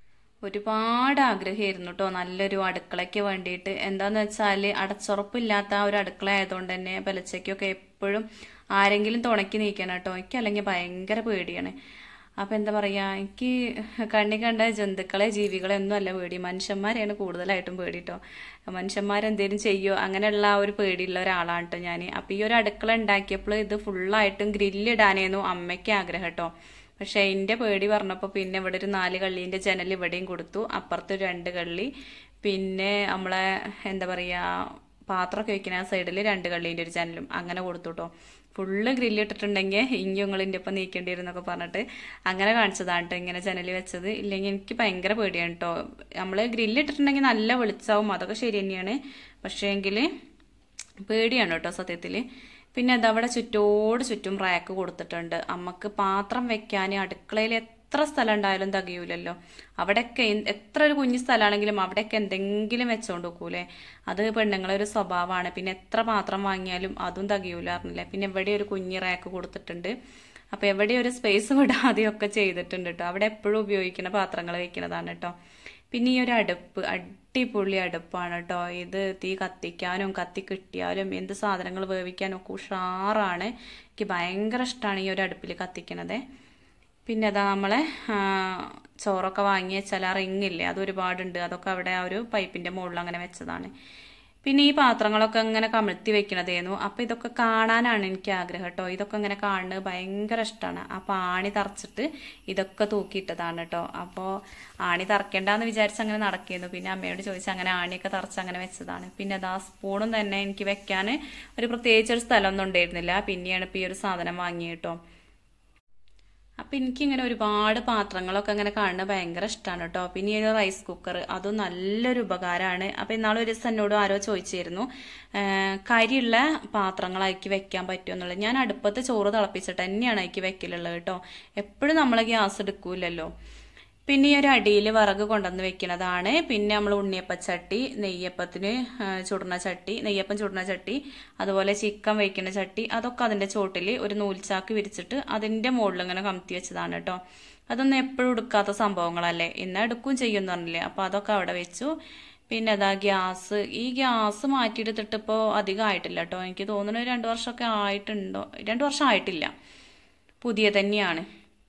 ഒരുപാട് ആഗ്രഹമായിരുന്നു കേട്ടോ നല്ലൊരു അടുക്കളയ്ക്ക് വേണ്ടിയിട്ട് എന്താന്ന് വെച്ചാൽ അടച്ചുറപ്പില്ലാത്ത ആ ഒരു അടുക്കള ആയതുകൊണ്ട് തന്നെ പലച്ചയ്ക്കൊക്കെ എപ്പോഴും ആരെങ്കിലും തുണക്കി നീക്കണം കേട്ടോ എനിക്ക് അല്ലെങ്കിൽ ഭയങ്കര പേടിയാണ് അപ്പം എന്താ പറയുക എനിക്ക് കണ്ണി കണ്ട ജന്തുക്കളെ ജീവികളെ ഒന്നും അല്ല പേടി മനുഷ്യന്മാരെയാണ് കൂടുതലായിട്ടും പേടി കേട്ടോ മനുഷ്യന്മാരെന്തേലും ചെയ്യോ അങ്ങനെയുള്ള ആ ഒരു പേടിയുള്ള ഒരാളാണ് കേട്ടോ ഞാൻ അപ്പം ഈ ഒരു അടുക്കള ഉണ്ടാക്കിയപ്പോൾ ഇത് ഫുള്ളായിട്ടും ഗ്രില്ലിടാനായിരുന്നു അമ്മയ്ക്ക് ആഗ്രഹം കേട്ടോ പക്ഷെ എൻ്റെ പേടി പറഞ്ഞപ്പോൾ പിന്നെ ഇവിടെ ഒരു നാല് കള്ളീൻ്റെ ജനൽ ഇവിടെയും കൊടുത്തു അപ്പുറത്ത് ഒരു രണ്ട് കള്ളി പിന്നെ നമ്മളെ എന്താ പറയുക പാത്രമൊക്കെ വെക്കുന്ന ആ സൈഡിൽ രണ്ട് കള്ളീൻ്റെ ഒരു ജനലും അങ്ങനെ കൊടുത്തു കേട്ടോ ഫുള്ള് ഗ്രില്ല് ഇട്ടിട്ടുണ്ടെങ്കിൽ ഇനി നിങ്ങളിൻ്റെ ഒപ്പം നീക്കേണ്ടി വരും എന്നൊക്കെ പറഞ്ഞിട്ട് അങ്ങനെ കാണിച്ചതാണ് കേട്ടോ ഇങ്ങനെ ജനൽ വെച്ചത് ഇല്ലെങ്കിൽ എനിക്ക് ഭയങ്കര പേടിയാണ് കേട്ടോ നമ്മൾ ഗ്രില്ല് ഇട്ടിട്ടുണ്ടെങ്കിൽ നല്ല വെളിച്ചാവും അതൊക്കെ ശരി തന്നെയാണ് പക്ഷേ എങ്കിൽ പേടിയാണ് കേട്ടോ സത്യത്തിൽ പിന്നെ അതവിടെ ചുറ്റോട് ചുറ്റും റാക്ക് കൊടുത്തിട്ടുണ്ട് അമ്മക്ക് പാത്രം വെക്കാൻ അടുക്കളയിൽ എത്ര സ്ഥലം ഉണ്ടായാലും തികയൂലല്ലോ അവിടെയൊക്കെ എത്ര ഒരു കുഞ്ഞു സ്ഥലമാണെങ്കിലും അവിടെയൊക്കെ എന്തെങ്കിലും വെച്ചോണ്ട് വെക്കൂലേ അത് പെണ്ണുങ്ങളെ ഒരു സ്വഭാവമാണ് പിന്നെ എത്ര പാത്രം വാങ്ങിയാലും അതും തികയൂല അറിഞ്ഞില്ല പിന്നെ ഇവിടെ ഒരു കുഞ്ഞു റാക്ക് കൊടുത്തിട്ടുണ്ട് അപ്പൊ എവിടെ ഒരു സ്പേസ് വിടാതെയൊക്കെ ചെയ്തിട്ടുണ്ട് കേട്ടോ അവിടെ എപ്പോഴും ഉപയോഗിക്കുന്ന പാത്രങ്ങൾ വെക്കുന്നതാണ് കേട്ടോ പിന്നെ ഈ ഒരു അടുപ്പ് അടിപൊളി അടുപ്പാണ് കേട്ടോ ഇത് തീ കത്തിക്കാനും കത്തി കിട്ടിയാലും എന്ത് സാധനങ്ങൾ വേവിക്കാനും ഒക്കെ ഉഷാറാണ് എനിക്ക് ഭയങ്കര ഇഷ്ടമാണ് ഈ ഒരു അടുപ്പിൽ കത്തിക്കണത് പിന്നെ അതാ നമ്മളെ ചോറൊക്കെ വാങ്ങി വെച്ചാൽ ആ റിങ്ങില്ലേ അത് ഒരുപാടുണ്ട് അതൊക്കെ അവിടെ ആ ഒരു പൈപ്പിന്റെ മുകളിൽ അങ്ങനെ വെച്ചതാണ് പിന്നെ ഈ പാത്രങ്ങളൊക്കെ ഇങ്ങനെ കമിഴ്ത്തി വെക്കണതേന്നു അപ്പൊ ഇതൊക്കെ കാണാനാണ് എനിക്ക് ആഗ്രഹം കേട്ടോ ഇതൊക്കെ ഇങ്ങനെ കാണുന്നത് ഭയങ്കര ഇഷ്ടമാണ് അപ്പൊ ആണി തറച്ചിട്ട് ഇതൊക്കെ തൂക്കിയിട്ടതാണ് കേട്ടോ അപ്പോൾ ആണി തറക്കേണ്ടെന്ന് വിചാരിച്ച് അങ്ങനെ നടക്കിയിരുന്നു പിന്നെ അമ്മയോട് ചോദിച്ച് അങ്ങനെ ആണിയൊക്കെ തറച്ച് അങ്ങനെ വെച്ചതാണ് പിന്നെ അതാ സ്പൂണും തന്നെ എനിക്ക് വെക്കാൻ ഒരു പ്രത്യേകിച്ച് ഒരു സ്ഥലമൊന്നും ഉണ്ടായിരുന്നില്ല പിന്നെയാണ് ഇപ്പൊ ഈ ഒരു സാധനം വാങ്ങി കേട്ടോ അപ്പൊ എനിക്കിങ്ങനെ ഒരുപാട് പാത്രങ്ങളൊക്കെ അങ്ങനെ കാണുന്നത് ഭയങ്കര ഇഷ്ടമാണ് കേട്ടോ പിന്നെ ഈ ഒരു റൈസ് കുക്കർ അതും നല്ലൊരു ഉപകാരമാണ് അപ്പൊ ഇന്നാളെ ഒരു ദിവസം എന്നോട് ആരോ ചോദിച്ചിരുന്നു കരിയുള്ള പാത്രങ്ങളാക്കി വെക്കാൻ പറ്റുമോ എന്നുള്ളത് ഞാൻ അടുപ്പത്ത് ചോറ് തിളപ്പിച്ചിട്ട് തന്നെയാണ് അതിക്ക് വെക്കലുള്ളത് കേട്ടോ എപ്പോഴും നമ്മൾ ഗ്യാസ് എടുക്കൂലല്ലോ പിന്നെ ഈ ഒരു അടിയിൽ വിറക് കൊണ്ടുവന്ന് വെക്കുന്നതാണ് പിന്നെ നമ്മൾ ഉണ്ണിയപ്പച്ചട്ടി നെയ്യപ്പത്തിന് ചുടുന്ന ചട്ടി നെയ്യപ്പം ചുടുന്ന ചട്ടി അതുപോലെ ചിക്കൻ വയ്ക്കുന്ന ചട്ടി അതൊക്കെ അതിന്റെ ചോട്ടിൽ ഒരു നൂൽച്ചാക്ക് വിരിച്ചിട്ട് അതിന്റെ മുകളിൽ ഇങ്ങനെ കമത്തി വെച്ചതാണ് കേട്ടോ അതൊന്നും എപ്പോഴും എടുക്കാത്ത സംഭവങ്ങളല്ലേ ഇന്ന് എടുക്കും ചെയ്യുമെന്ന് പറഞ്ഞില്ലേ അപ്പൊ അതൊക്കെ അവിടെ വെച്ചു പിന്നെ അതാ ഗ്യാസ് ഈ ഗ്യാസ് മാറ്റിയെടുത്തിട്ട് ഇപ്പോൾ അധികം ആയിട്ടില്ല കേട്ടോ എനിക്ക് തോന്നുന്നു രണ്ടു വർഷമൊക്കെ ആയിട്ടുണ്ടോ രണ്ടു വർഷം ആയിട്ടില്ല പുതിയ തന്നെയാണ്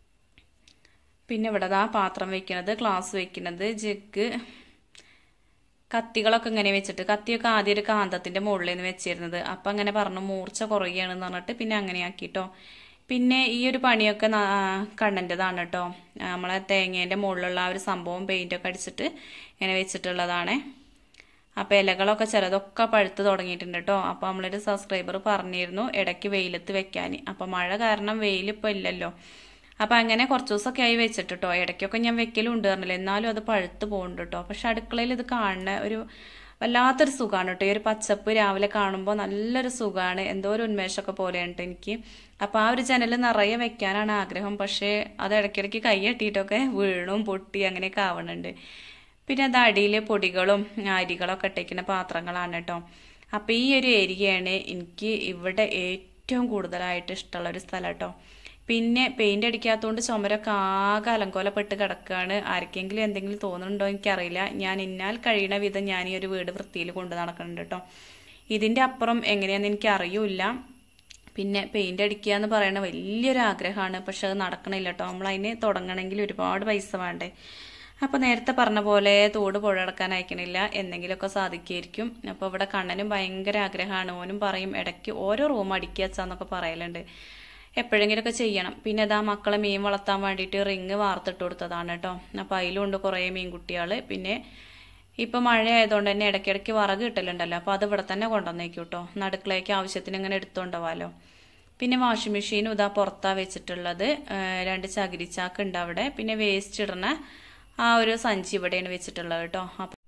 പിന്നെ ഇവിടെ ആ പാത്രം വെക്കുന്നത് ഗ്ലാസ് വെക്കുന്നത് ജഗ് കത്തികളൊക്കെ ഇങ്ങനെ വെച്ചിട്ട് കത്തിയൊക്കെ ആദ്യം ഒരു കാന്തത്തിന്റെ മുകളിൽ നിന്ന് വെച്ചിരുന്നത് അപ്പൊ അങ്ങനെ പറഞ്ഞു മൂർച്ച കുറയുകയാണെന്ന് പറഞ്ഞിട്ട് പിന്നെ അങ്ങനെ ആക്കിട്ടോ പിന്നെ ഈ ഒരു പണിയൊക്കെ കണ്ണൻ്റെതാണ് കേട്ടോ നമ്മളെ തേങ്ങേന്റെ മുകളിലുള്ള ആ ഒരു സംഭവം പെയിന്റൊക്കെ അടിച്ചിട്ട് ഇങ്ങനെ വെച്ചിട്ടുള്ളതാണ് അപ്പൊ ഇലകളൊക്കെ ചിലതൊക്കെ പഴുത്ത് തുടങ്ങിയിട്ടുണ്ട് കേട്ടോ അപ്പൊ നമ്മളൊരു സബ്സ്ക്രൈബർ പറഞ്ഞിരുന്നു ഇടയ്ക്ക് വെയിലത്ത് വെക്കാൻ അപ്പൊ മഴ കാരണം വെയിൽ ഇപ്പൊ ഇല്ലല്ലോ അപ്പൊ അങ്ങനെ കുറച്ച് ദിവസമൊക്കെ ആയി വെച്ചിട്ട് കേട്ടോ ഇടയ്ക്കൊക്കെ ഞാൻ വെക്കലുണ്ട് പറഞ്ഞില്ല എന്നാലും അത് പഴുത്ത് പോകുന്നുണ്ട് കേട്ടോ പക്ഷെ അടുക്കളയിൽ ഇത് കാണുന്ന ഒരു വല്ലാത്തൊരു സുഖമാണ് കേട്ടോ ഈ ഒരു പച്ചപ്പ് രാവിലെ കാണുമ്പോൾ നല്ലൊരു സുഖമാണ് എന്തോ ഒരു ഉന്മേഷമൊക്കെ പോലെയാണ് കേട്ടോ എനിക്ക് അപ്പൊ ആ ഒരു ജനൽ നിറയെ വെക്കാനാണ് ആഗ്രഹം പക്ഷേ അത് ഇടയ്ക്കിടയ്ക്ക് കൈ കെട്ടിയിട്ടൊക്കെ വീണും പൊട്ടി അങ്ങനെയൊക്കെ ആവണുണ്ട് പിന്നെ അത് അടിയിൽ പൊടികളും അരികളൊക്കെ ഇട്ടേക്കുന്ന പാത്രങ്ങളാണ് കേട്ടോ അപ്പൊ ഈ ഒരു ഏരിയയാണ് എനിക്ക് ഇവിടെ ഏറ്റവും കൂടുതലായിട്ട് ഇഷ്ടമുള്ള ഒരു സ്ഥലം കേട്ടോ പിന്നെ പെയിന്റ് അടിക്കാത്തതുകൊണ്ട് ചുമരൊക്കെ ആകെ അലങ്കോലപ്പെട്ട് കിടക്കുകയാണ് ആർക്കെങ്കിലും എന്തെങ്കിലും തോന്നുന്നുണ്ടോ എനിക്കറിയില്ല ഞാൻ ഇന്നാൽ കഴിയണ വിധം ഞാൻ ഈ ഒരു വീട് വൃത്തിയിൽ കൊണ്ട് നടക്കുന്നുണ്ട് കേട്ടോ ഇതിന്റെ അപ്പുറം എങ്ങനെയാന്ന് എനിക്ക് അറിയൂല പിന്നെ പെയിന്റ് അടിക്കുക എന്ന് പറയുന്ന വലിയൊരു ആഗ്രഹമാണ് പക്ഷെ അത് നടക്കണില്ല കേട്ടോ നമ്മൾ അതിന് തുടങ്ങണമെങ്കിൽ ഒരുപാട് പൈസ വേണ്ടേ അപ്പൊ നേരത്തെ പറഞ്ഞ പോലെ തോട് പുഴ അടക്കാൻ അയക്കണില്ല എന്തെങ്കിലുമൊക്കെ സാധിക്കുമായിരിക്കും അപ്പൊ ഇവിടെ കണ്ണനും ഭയങ്കര ആഗ്രഹമാണ് ഓനും പറയും ഇടയ്ക്ക് ഓരോ റൂം അടിക്കുക വെച്ചാന്നൊക്കെ പറയലുണ്ട് എപ്പോഴെങ്കിലുമൊക്കെ ചെയ്യണം പിന്നെ ഇതാ മക്കളെ മീൻ വളർത്താൻ വേണ്ടിയിട്ട് റിങ് വാർത്തിട്ട് കൊടുത്തതാണ് കേട്ടോ അപ്പൊ അതിലുണ്ട് കുറേ മീൻകുട്ടികള് പിന്നെ ഇപ്പൊ മഴ ആയതുകൊണ്ട് തന്നെ ഇടയ്ക്കിടയ്ക്ക് വിറക് കിട്ടലുണ്ടല്ലോ അപ്പൊ അത് ഇവിടെ തന്നെ കൊണ്ടുവന്നേക്കും കേട്ടോ നടുക്കളേക്ക് ആവശ്യത്തിന് ഇങ്ങനെ എടുത്തുകൊണ്ടുപോവാലോ പിന്നെ വാഷിംഗ് മെഷീനും ഇതാ പുറത്താ വെച്ചിട്ടുള്ളത് രണ്ട് ചകിരിച്ചാക്ക് ഉണ്ട് അവിടെ പിന്നെ വേസ്റ്റ് ഇടണ ആ ഒരു സഞ്ചി ഇവിടെയാണ് വെച്ചിട്ടുള്ളത് കേട്ടോ അപ്പൊ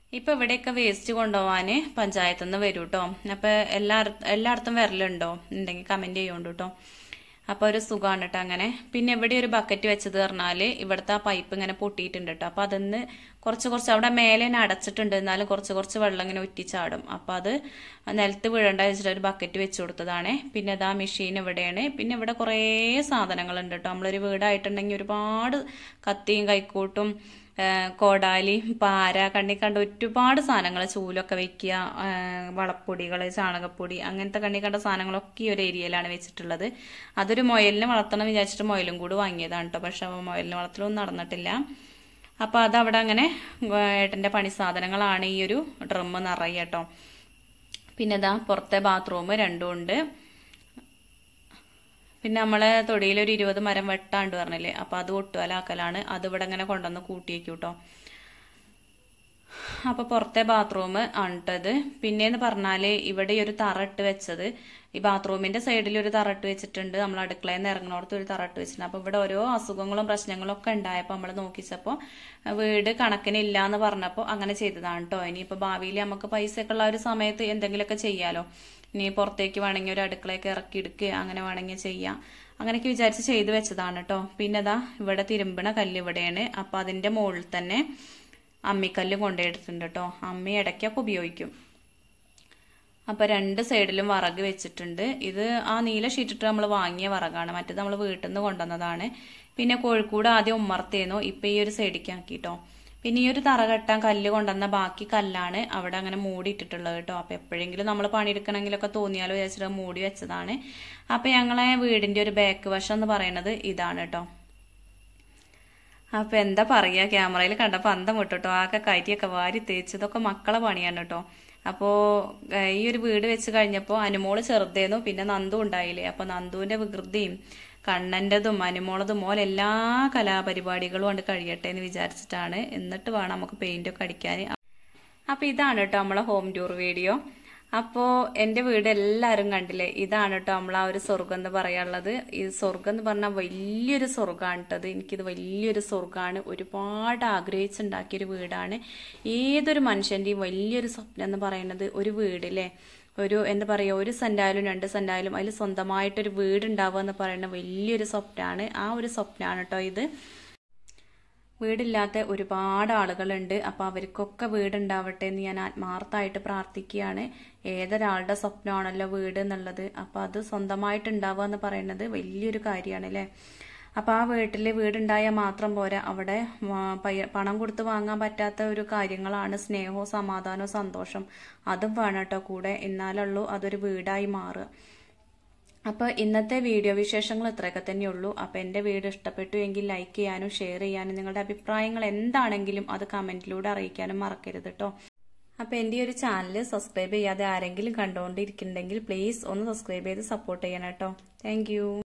ഇപ്പൊ ഇവിടെയൊക്കെ വേസ്റ്റ് കൊണ്ടുപോവാന് പഞ്ചായത്തിൽ നിന്ന് വരും കേട്ടോ അപ്പൊ എല്ലാ എല്ലായിടത്തും വരലുണ്ടോ ഉണ്ടെങ്കിൽ കമന്റ് ചെയ്യുന്നുണ്ട് കേട്ടോ അപ്പൊ ഒരു സുഖമാണ് കേട്ടോ അങ്ങനെ പിന്നെ ഇവിടെ ഒരു ബക്കറ്റ് വെച്ചത് പറഞ്ഞാല് ഇവിടുത്തെ ആ പൈപ്പ് ഇങ്ങനെ പൊട്ടിയിട്ടുണ്ട് കേട്ടോ അപ്പൊ അതിന്ന് കുറച്ച് കുറച്ച് അവിടെ മേലെ തന്നെ അടച്ചിട്ടുണ്ട് എന്നാലും കുറച്ച് കുറച്ച് വെള്ളം ഇങ്ങനെ ഒറ്റിച്ചാടും അപ്പൊ അത് നിലത്ത് വീഴണ്ട വെച്ചിട്ട് ഒരു ബക്കറ്റ് വെച്ച് കൊടുത്തതാണ് പിന്നെ അതാ മെഷീൻ ഇവിടെയാണ് പിന്നെ ഇവിടെ കുറേ സാധനങ്ങളുണ്ട് കേട്ടോ നമ്മളൊരു വീടായിട്ടുണ്ടെങ്കിൽ ഒരുപാട് കത്തിയും കൈക്കോട്ടും കോടാലി പാര കണ്ണി കണ്ട ഒരുപാട് സാധനങ്ങൾ ചൂലൊക്കെ വെക്കുക വളപ്പൊടികൾ ചാണകപ്പൊടി അങ്ങനത്തെ കണ്ണി കണ്ട സാധനങ്ങളൊക്കെ ഈ ഒരു ഏരിയയിലാണ് വെച്ചിട്ടുള്ളത് അതൊരു മുയലിനെ വളർത്തണം വിചാരിച്ചിട്ട് മുയലും കൂടി വാങ്ങിയതാണ് കേട്ടോ പക്ഷെ മുയലിനെ വളർത്തലൊന്നും നടന്നിട്ടില്ല അപ്പോൾ അതവിടെ അങ്ങനെ ഏട്ടൻ്റെ പണി സാധനങ്ങളാണ് ഈ ഒരു ഡ്രമ്മ് നിറയെ കേട്ടോ പിന്നെ ഇതാ പുറത്തെ ബാത്റൂം രണ്ടും ഉണ്ട് പിന്നെ നമ്മളെ തൊടിയിൽ ഒരു ഇരുപത് മരം വെട്ടാണ്ട് പറഞ്ഞില്ലേ അപ്പൊ അത് ഒട്ടുകലാക്കലാണ് അത് ഇവിടെ ഇങ്ങനെ കൊണ്ടുവന്ന് കൂട്ടിയേക്കും കേട്ടോ അപ്പൊ പുറത്തെ ബാത്റൂം ആണിട്ടത് പിന്നെന്ന് പറഞ്ഞാല് ഇവിടെ ഒരു തറ ഇട്ട് വെച്ചത് ഈ ബാത്റൂമിന്റെ സൈഡിൽ ഒരു തറ ഇട്ട് വെച്ചിട്ടുണ്ട് നമ്മൾ അടുക്കളയിൽ നിന്ന് ഇറങ്ങുന്നിടത്ത് ഒരു തറ ഇട്ട് വെച്ചിട്ടുണ്ട് അപ്പൊ ഇവിടെ ഓരോ അസുഖങ്ങളും പ്രശ്നങ്ങളും ഒക്കെ ഉണ്ടായപ്പോ നമ്മൾ നോക്കിച്ചപ്പോ വീട് കണക്കിനില്ല എന്ന് പറഞ്ഞപ്പോ അങ്ങനെ ചെയ്തതാണ് കേട്ടോ ഇനിയിപ്പോ ഭാവിയിൽ നമുക്ക് പൈസ ഒക്കെ ഉള്ള ഒരു സമയത്ത് എന്തെങ്കിലുമൊക്കെ ചെയ്യാലോ ഇനി പുറത്തേക്ക് വേണമെങ്കിൽ ഒരു അടുക്കളയൊക്കെ ഇറക്കി എടുക്കുക അങ്ങനെ വേണമെങ്കിൽ ചെയ്യാം അങ്ങനെയൊക്കെ വിചാരിച്ച് ചെയ്തു വെച്ചതാണ് കേട്ടോ പിന്നെ അതാ ഇവിടെ തിരുമ്പണ കല്ല് ഇവിടെയാണ് അപ്പൊ അതിന്റെ മുകളിൽ തന്നെ അമ്മിക്കല്ല് കൊണ്ടുപോയിട്ടുണ്ട് കേട്ടോ അമ്മി ഇടയ്ക്കൊക്കെ ഉപയോഗിക്കും അപ്പൊ രണ്ട് സൈഡിലും വറക് വെച്ചിട്ടുണ്ട് ഇത് ആ നീല ഷീറ്റിട്ട് നമ്മൾ വാങ്ങിയ വറകാണ് മറ്റേത് നമ്മൾ വീട്ടിൽ നിന്ന് കൊണ്ടുവന്നതാണ് പിന്നെ കോഴിക്കോട് ആദ്യം ഉമ്മർത്തേന്നു ഇപ്പൊ ഈ ഒരു സൈഡിലേക്ക് ആക്കിട്ടോ പിന്നെ ഈ ഒരു തറ കെട്ടാൻ കല്ല് കൊണ്ടുവന്ന ബാക്കി കല്ലാണ് അവിടെ അങ്ങനെ മൂടി ഇട്ടിട്ടുള്ളത് കേട്ടോ അപ്പൊ എപ്പോഴെങ്കിലും നമ്മൾ പണിയെടുക്കണമെങ്കിലൊക്കെ തോന്നിയാലോ വിചാരിച്ചിട്ട് മൂടി വെച്ചതാണ് അപ്പൊ ഞങ്ങളെ വീടിന്റെ ഒരു ബാക്ക് വശം എന്ന് പറയുന്നത് ഇതാണ് കേട്ടോ അപ്പൊ എന്താ പറയാ ക്യാമറയിൽ കണ്ടപ്പോ അന്തം വിട്ടോ ആകെ കരിയൊക്കെ വാരി തേച്ച് ഇതൊക്കെ മക്കളെ പണിയാണ് കേട്ടോ അപ്പോ ഈ ഒരു വീട് വെച്ച് കഴിഞ്ഞപ്പോ അനുമോള് ചെറുതേന്നു പിന്നെ നന്ദു ഉണ്ടായില്ലേ അപ്പൊ നന്ദുവിന്റെ വികൃതിയും കണ്ണൻ്റെതും അനുമോളതും മോലെ എല്ലാ കലാപരിപാടികളും കൊണ്ട് കഴിയട്ടെ എന്ന് വിചാരിച്ചിട്ടാണ് എന്നിട്ട് വേണം നമുക്ക് പെയിന്റ് ഒക്കെ അടിക്കാൻ അപ്പൊ ഇതാണ് കേട്ടോ നമ്മളെ ഹോം ടൂർ വീഡിയോ അപ്പോ എന്റെ വീട് എല്ലാവരും കണ്ടില്ലേ ഇതാണ് കേട്ടോ നമ്മൾ ആ ഒരു സ്വർഗം എന്ന് പറയാനുള്ളത് ഈ സ്വർഗം എന്ന് പറഞ്ഞാൽ വലിയൊരു സ്വർഗമാണ് കേട്ടത് എനിക്കിത് വലിയൊരു സ്വർഗമാണ് ഒരുപാട് ആഗ്രഹിച്ചുണ്ടാക്കിയ ഒരു വീടാണ് ഏതൊരു മനുഷ്യന്റെയും വലിയൊരു സ്വപ്നം എന്ന് പറയുന്നത് ഒരു വീടില്ലേ ഒരു എന്താ പറയുക ഒരു സെന്റായാലും രണ്ട് സെന്റായാലും അതിൽ സ്വന്തമായിട്ടൊരു വീട് ഉണ്ടാവുക എന്ന് പറയുന്ന വലിയൊരു സ്വപ്നമാണ് ആ ഒരു സ്വപ്നമാണ് കേട്ടോ ഇത് വീടില്ലാത്ത ഒരുപാട് ആളുകളുണ്ട് അപ്പോൾ അവർക്കൊക്കെ വീടുണ്ടാവട്ടെ എന്ന് ഞാൻ ആത്മാർത്ഥമായിട്ട് പ്രാർത്ഥിക്കുകയാണ് ഏതൊരാളുടെ സ്വപ്നമാണല്ലോ വീട് എന്നുള്ളത് അപ്പോൾ അത് സ്വന്തമായിട്ട് ഉണ്ടാവുക എന്ന് പറയുന്നത് വലിയൊരു കാര്യമാണ് അല്ലേ അപ്പോൾ ആ വീട്ടിൽ വീടുണ്ടായാൽ മാത്രം പോരാ അവിടെ പണം കൊടുത്ത് വാങ്ങാൻ പറ്റാത്ത ഒരു കാര്യങ്ങളാണ് സ്നേഹവും സമാധാനവും സന്തോഷം അതും വേണം കേട്ടോ കൂടെ എന്നാലുള്ളൂ അതൊരു വീടായി മാറുക അപ്പോൾ ഇന്നത്തെ വീഡിയോ വിശേഷങ്ങൾ ഇത്രയൊക്കെ തന്നെയുള്ളൂ അപ്പോൾ എൻ്റെ വീഡിയോ ഇഷ്ടപ്പെട്ടു എങ്കിൽ ലൈക്ക് ചെയ്യാനും ഷെയർ ചെയ്യാനും നിങ്ങളുടെ അഭിപ്രായങ്ങൾ എന്താണെങ്കിലും അത് കമൻറ്റിലൂടെ അറിയിക്കാനും മറക്കരുത് കേട്ടോ അപ്പോൾ എൻ്റെ ഒരു ചാനൽ സബ്സ്ക്രൈബ് ചെയ്യാതെ ആരെങ്കിലും കണ്ടുകൊണ്ടിരിക്കുന്നുണ്ടെങ്കിൽ പ്ലീസ് ഒന്ന് സബ്സ്ക്രൈബ് ചെയ്ത് സപ്പോർട്ട് ചെയ്യണം കേട്ടോ താങ്ക്